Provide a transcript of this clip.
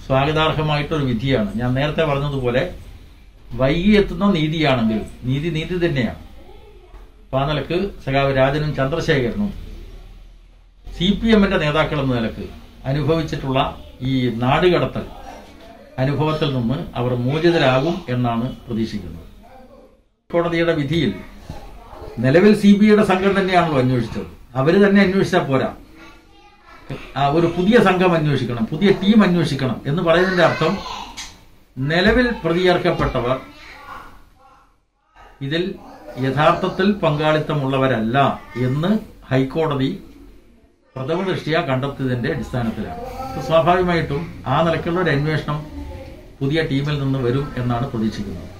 സ്വാഗതാർഹമായിട്ടൊരു വിധിയാണ് ഞാൻ നേരത്തെ പറഞ്ഞതുപോലെ വൈകി എത്തുന്ന നീതിയാണെങ്കിൽ നീതി നീതി തന്നെയാണ് അപ്പൊ ആ നിലക്ക് സഖാവ് രാജനും ചന്ദ്രശേഖരനും സി പി എമ്മിന്റെ നേതാക്കൾ എന്ന നിലക്ക് അനുഭവിച്ചിട്ടുള്ള ഈ നാടുകടത്തൽ അനുഭവത്തിൽ നിന്ന് അവർ മോചിതരാകും എന്നാണ് പ്രതീക്ഷിക്കുന്നത് കോടതിയുടെ വിധിയിൽ നിലവിൽ സി ബി ഐയുടെ സംഘം തന്നെയാണല്ലോ അന്വേഷിച്ചത് അവര് തന്നെ അന്വേഷിച്ചാൽ പോരാ ആ, ഒരു പുതിയ സംഘം അന്വേഷിക്കണം പുതിയ ടീം അന്വേഷിക്കണം എന്ന് പറയുന്നതിന്റെ അർത്ഥം നിലവിൽ പ്രതിയേർക്കപ്പെട്ടവർ ഇതിൽ യഥാർത്ഥത്തിൽ പങ്കാളിത്തമുള്ളവരല്ല എന്ന് ഹൈക്കോടതി പ്രഥമ ദൃഷ്ടിയ കണ്ടെത്തിയതിന്റെ അടിസ്ഥാനത്തിലാണ് അപ്പൊ സ്വാഭാവികമായിട്ടും ആ നിലക്കുള്ള ഒരു അന്വേഷണം പുതിയ ടീമിൽ നിന്ന് വരും എന്നാണ് പ്രതീക്ഷിക്കുന്നത്